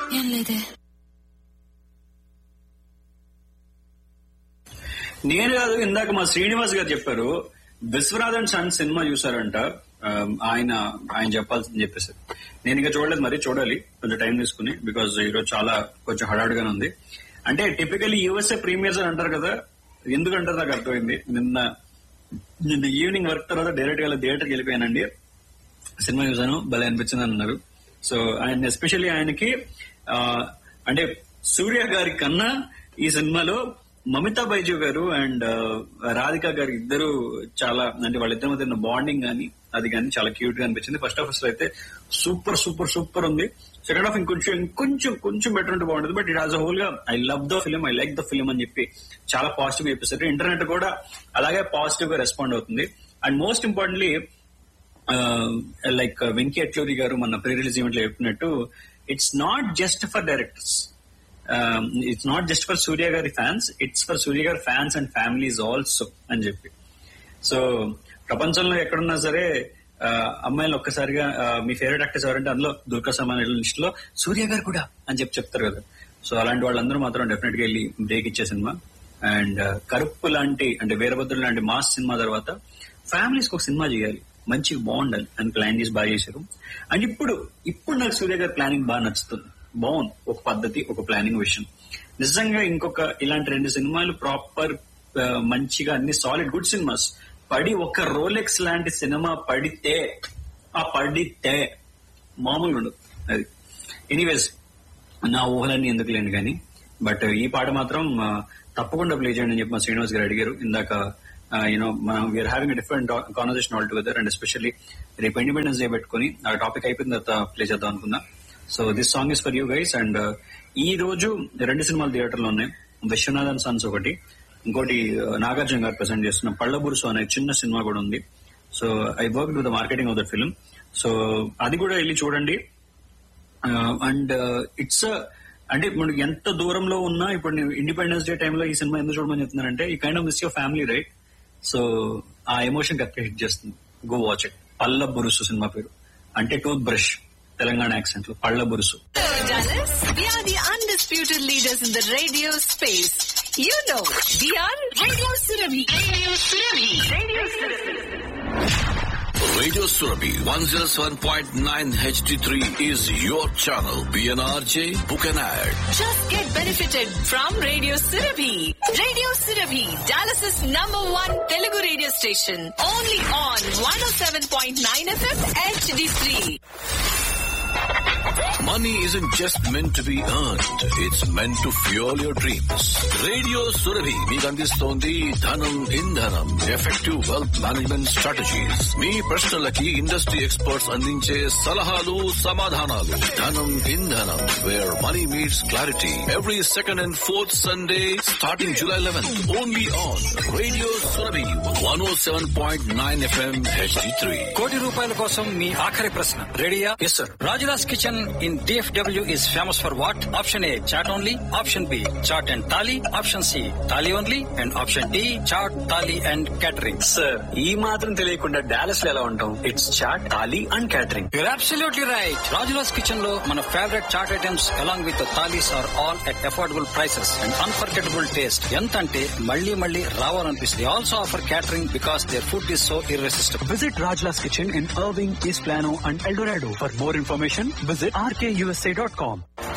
ఏం లేదే నేను కాదు ఇందాక మా శ్రీనివాస్ గారు చెప్పారు విశ్వనాథన్ సన్ సినిమా చూసారంట ఆ, ఆయన ఆయన చెప్పాల్సింది చెప్పేసి నేను ఇంకా చూడలేదు మరి చూడాలి కొంచెం టైం తీసుకుని బికాజ్ ఈరోజు చాలా కొంచెం హడాడుగానే ఉంది అంటే టిపికల్లీ యూఎస్ఏ ప్రీమియర్స్ అని అంటారు కదా ఎందుకంటారు నాకు అర్థమైంది నిన్న నిన్న ఈవినింగ్ వర్క్ తర్వాత డైరెక్ట్ గా థియేటర్కి వెళ్ళిపోయానండి సినిమా చూసాను భలే అనిపించింది అని అన్నారు సో ఆయన ఎస్పెషల్లీ ఆయనకి ఆ, అంటే సూర్య గారి కన్నా ఈ సినిమాలో మమితా బైజు గారు అండ్ రాధిక గారు ఇద్దరు చాలా అంటే వాళ్ళిద్దరి మధ్య ఉన్న బాండింగ్ కానీ అది కానీ చాలా క్యూట్ గా అనిపించింది ఫస్ట్ హాఫ్ అసలు అయితే సూపర్ సూపర్ సూపర్ ఉంది సెకండ్ హాఫ్ ఇంకొంచెం ఇంకొంచెం కొంచెం బెటర్ ఉంటే బాగుంటుంది బట్ ఇట్ హాజ్ హోల్ గా I love the film I like the film అని చెప్పి చాలా పాజిటివ్ గా చెప్పేసారు ఇంటర్నెట్ కూడా అలాగే పాజిటివ్ గా రెస్పాండ్ అవుతుంది and most importantly like Venky Atluri garu మన ప్రీ రిలీజ్ ఈవెంట్ లో చెప్పినట్టు it's not just for directors it's not just for Surya గారి ఫ్యాన్స్ ఇట్స్ ఫర్ సూర్య గారి ఫ్యాన్స్ అండ్ ఫ్యామిలీస్ ఆల్సో అని చెప్పి సో ప్రపంచంలో ఎక్కడున్నా సరే ఆ, అమ్మాయిలు ఒక్కసారిగా ఆ, మీ ఫేవరెట్ యాక్టర్స్ ఎవరంటే అందులో దుర్గా సమాన్ లిస్ట్ లో సూర్య గారు కూడా అని చెప్పి చెప్తారు కదా సో అలాంటి వాళ్ళందరూ మాత్రం డెఫినెట్ గా వెళ్ళి బ్రేక్ ఇచ్చే సినిమా అండ్ కరుప్పు లాంటి అంటే వీరభద్రుడు లాంటి మాస్ సినిమా తర్వాత ఫ్యామిలీస్ ఒక సినిమా చేయాలి మంచిగా బాగుండాలి అని ప్లాన్ చేసి బాగా చేశారు అండ్ ఇప్పుడు ఇప్పుడు నాకు సూర్య గారి ప్లానింగ్ బాగా నచ్చుతుంది బాగుంది ఒక పద్ధతి ఒక ప్లానింగ్ విషయం నిజంగా ఇంకొక ఇలాంటి రెండు సినిమాలు ప్రాపర్ మంచిగా అన్ని సాలిడ్ గుడ్ సినిమాస్ పడి ఒక రోలెక్స్ లాంటి సినిమా పడితే ఆ పడితే మామూలుగా ఉండదు అది ఎనీవేస్ నా ఊహలన్నీ ఎందుకు లేని కానీ బట్ ఈ పాట మాత్రం ఆ, తప్పకుండా ప్లే చేయండి అని చెప్పి మా శ్రీనివాస్ గారు అడిగారు ఇందాక యూనో మనం we are having different conversation all together and especially రేపు ఇండిపెండెన్స్ డే పెట్టుకుని ఆ టాపిక్ అయిపోయిన తర్వాత ప్లే చేద్దాం అనుకున్నా so this song is for you guys and ఈ రోజు రెండు సినిమాలు థియేటర్ లో ఉన్నాయి విశ్వనాథన్ సన్స్ ఒకటి ఇంకోటి ఆ, నాగార్జున గారు ప్రెసెంట్ చేస్తున్న పళ్ళబురుసు అనే చిన్న సినిమా కూడా ఉంది so I work with the marketing of the film so అది కూడా వెళ్ళి చూడండి అండ్ ఇట్స్ అంటే మనకి ఎంత దూరంలో ఉన్నా ఇప్పుడు నేను ఇండిపెండెన్స్ డే టైంలో ఈ సినిమా ఎందుకు చూడమని చెప్తున్నానంటే ఈ kind of miss your family right so ఆ ఎమోషన్ కరెక్ట్ హిట్ చేస్తుంది గో వాచ్ ఇట్ పళ్ళ బురుసు సినిమా పేరు అంటే టూత్ బ్రష్ తెలంగాణ యాక్సెంట్ లో పళ్ళ బురుసు Dallas, we are the undisputed leaders in the radio space. You know, we are Radio Surabhi. Radio Surabhi. Radio Radio Surabhi 107.9 HD3 is your channel. BNRJ, book an ad. Just get benefited from Radio Surabhi. Radio Surabhi, Dallas's number one Telugu radio station. Only on 107.9 FM HD3. Money isn't just meant to be earned. It's meant to fuel your dreams. Radio Surabhi మీకు అందిస్తోంది ధనం ఇంధనం effective wealth management strategies మీ ప్రశ్నలకి industry experts అందించే సలహాలు సమాధానాలు ధనం ఇంధనం where money meets clarity every second and fourth Sunday starting July eleven only on radio Surabhi one O seven point nine FM HD three కోటి రూపాయల కోసం మీ ఆఖరి ప్రశ్న రెడీయా yes sir Rajula's kitchen in DFW is famous for what option A chaat only option B chaat and thali option C తాలి only and option D chaat thali and catering sir ఈ మాత్రం తెలియకుండా డాలస్ లో ఎలా ఉంటాం it's chaat thali and catering you're absolutely right Rajula's kitchen లో మన favourite chaat items along with thalis are all at affordable prices and unforgettable taste ఎంత అంటే మళ్ళీ మళ్ళీ రావాలనిపిస్తుంది also offer catering because their food is so irresistible Visit Rajla's Kitchen in Irving, East Plano, and El Dorado. For more information, visit rkusa.com.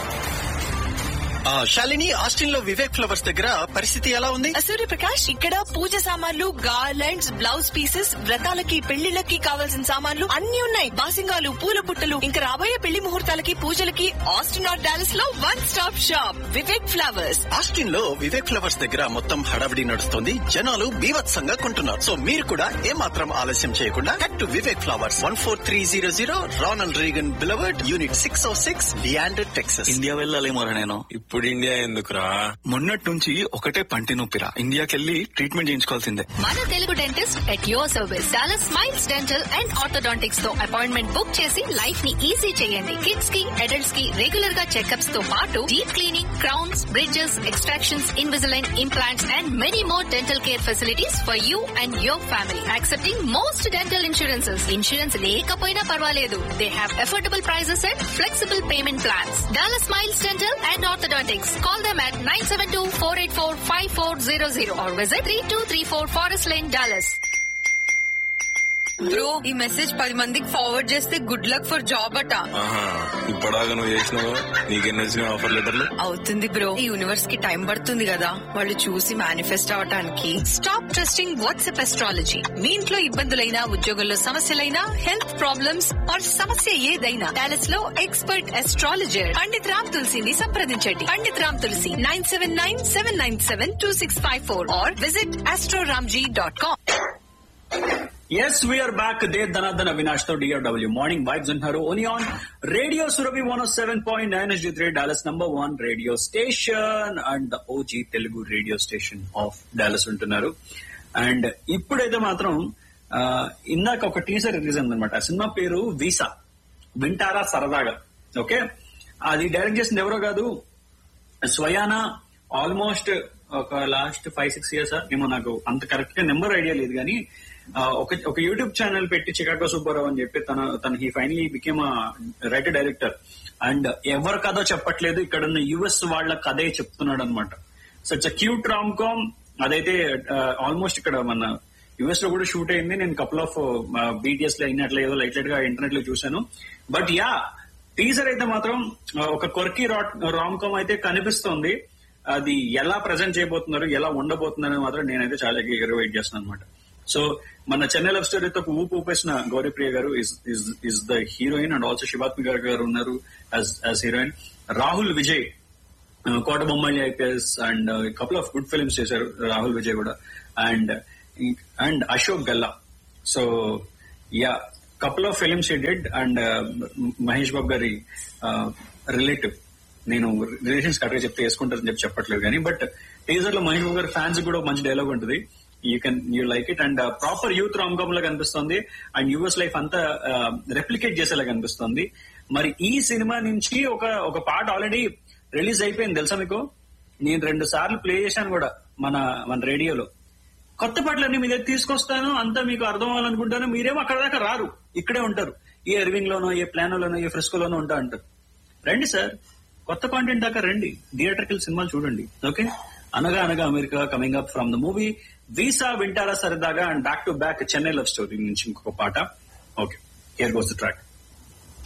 ఆ, Shalini Austin లో Vivek flowers దగ్గర పరిస్థితి ఎలా ఉంది సూర్యప్రకాష్ ఇక్కడ పూజ సామాన్లు గార్లెండ్స్ బ్లౌజ్ పీసెస్ వ్రతాలకి పెళ్లిళ్ళకి కావాల్సిన సామాన్లు అన్ని ఉన్నాయి బాసింగాలు పూల బుట్టలు ఇంకా రాబోయే పెళ్లి ముహూర్తాలకి పూజలకి ఆస్టిన్ ఆర్ డాలస్ లో one stop shop Vivek flowers Austin లో వివేక్ ఫ్లవర్స్ దగ్గర మొత్తం హడావిడి నడుస్తుంది జనాలు బీభత్సంగా కొంటున్నారు సో మీరు కూడా ఏమాత్రం ఆలస్యం చేయకుండా cut to Vivek flowers one four three zero zero Ronald Reagan boulevard unit six O six Leander Texas India వెళ్ళాలేమోరా నేను ఇప్పుడు ఇండియా ఎందుకురా మొన్నటి నుంచి ఒకటే పంటి నొప్పిరా ఇండియాకెళ్ళి ట్రీట్మెంట్ చేయించుకోవాల్సిందే మన Telugu dentist at your service Dallas smiles dental and orthodontics తో అపాయింట్మెంట్ బుక్ చేసి లైఫ్ ని ఈజీ చేయండి కిడ్స్ కి అడల్ట్స్ కి రెగ్యులర్ గా చెకప్స్ తో పాటు deep cleaning crowns bridges extractions Invisalign implants and many more dental care facilities for you and your family accepting most dental insurances insurance లేకపోయినా పర్వాలేదు they have affordable prices and flexible payment plans Dallas smiles dental and orthodontics call them at nine seven two four eight four five four zero zero or visit three two three four Forest Lane Dallas bro ఈ message పది మందికి forward చేస్తే good luck for job అట ఆహా ఇప్పటిదాకా నువ్వు చేసినావు నీకెన్ని వచ్చినాయి ఆఫర్ లెటర్లు అవుతుంది బ్రో ఈ యూనివర్స్ కి టైం పడుతుంది కదా వాళ్ళు చూసి మేనిఫెస్ట్ అవటానికి స్టాప్ ట్రస్టింగ్ వాట్సాప్ ఎస్ట్రాలజీ మీ ఇంట్లో ఇబ్బందులైనా ఉద్యోగంలో సమస్యలైనా హెల్త్ ప్రాబ్లమ్స్ ఆర్ సమస్య ఏదైనా డాలస్ లో ఎక్స్పర్ట్ ఎస్ట్రాలజర్ పండిత్ రామ్ తులసిని సంప్రదించండి Pandit Ram Tulasi nine seven nine seven nine seven two six five four or visit astroramji dot com yes we are back they Dhanadhan Avinash తో డిఆర్డబ్ల్యూ మార్నింగ్ వైబ్స్ అంటున్నారు only on radio Surabhi one seven point nine S three Dallas number one radio station and the OG Telugu radio station of Dallas ఉంటున్నారు and ఇప్పుడైతే మాత్రం ఆ, ఇందాక ఒక teaser release అయిందనమాట ఆ సినిమా పేరు వీసా వింటారా సరదాగా ఓకే అది డైరెక్ట్ చేసింది ఎవరో కాదు స్వయాన ఆల్మోస్ట్ ఒక లాస్ట్ ఫైవ్ సిక్స్ ఇయర్స్ ఏమో నాకు అంత కరెక్ట్ గా నెంబర్ ఐడియా లేదు కానీ ఆ, ఒక ఒక యూట్యూబ్ ఛానల్ పెట్టి చికాగో సుబ్బారావు అని చెప్పి తన తన he finally became writer director and ఎవరి కథో చెప్పట్లేదు ఇక్కడ ఉన్న యుఎస్ వాళ్ళ కథే చెప్తున్నాడు అనమాట so it's cute rom com అదైతే ఆల్మోస్ట్ ఇక్కడ మన యుఎస్ లో కూడా షూట్ అయింది నేను కపుల్ ఆఫ్ బీటీఎస్ లో అయినట్లు ఏదో లైట్ లైట్ గా ఇంటర్నెట్ లో చూశాను బట్ యా టీజర్ అయితే మాత్రం ఆ, ఒక కొర్కి రామ్ కామ్ అయితే కనిపిస్తోంది అది ఎలా ప్రజెంట్ చేయబోతున్నారు ఎలా ఉండబోతున్నారు మాత్రం నేనైతే చాలా ఎగర్ వెయిట్ చేస్తున్నాను అనమాట సో మన చెన్నై లవ్ స్టోరీతో ఒక ఊపు ఊపేసిన Gauripriya garu is the heroine and also Shivathmi garu garu ఉన్నారు as heroine Rahul Vijay Kota Bommayi IPS and couple of good films చేశారు రాహుల్ విజయ్ కూడా and and Ashok Galla so ya couple of films ఈ డెడ్ అండ్ మహేష్ బాబు గారి రిలేటివ్ నేను రిలేషన్స్ కరెక్ట్ గా చెప్తే వేసుకుంటారని చెప్పి చెప్పట్లేదు కానీ బట్ టీజర్ లో మహేష్ బాబు గారి ఫ్యాన్స్ కూడా ఒక మంచి డైలాగ్ ఉంటుంది you can you like it and proper youth rom com లా కనిపిస్తుంది అండ్ యుఎస్ లైఫ్ అంతా రెప్లికేట్ చేసేలా కనిపిస్తుంది మరి ఈ సినిమా నుంచి ఒక ఒక పాట ఆల్రెడీ రిలీజ్ అయిపోయింది తెలుసా మీకు నేను రెండు సార్లు ప్లే చేశాను కూడా మన మన రేడియోలో కొత్త పాటలన్నీ మీ దగ్గర తీసుకొస్తాను అంతా మీకు అర్థం అవ్వాలనుకుంటాను మీరేమో అక్కడ దాకా రారు ఇక్కడే ఉంటారు ఏ ఎర్వింగ్ లోనో ఏ ప్లానోలోనో ఏ ఫ్రెస్కోలోనో ఉంటా అంటారు రండి సార్ కొత్త కాంటెంట్ దాకా రండి థియేటర్కి సినిమాలు చూడండి ఓకే అనగా అనగా America coming up from the movie visa వింటారా సరదాగా and back to back Chennai love story నుంచి ఇంకొక పాట okay here goes the track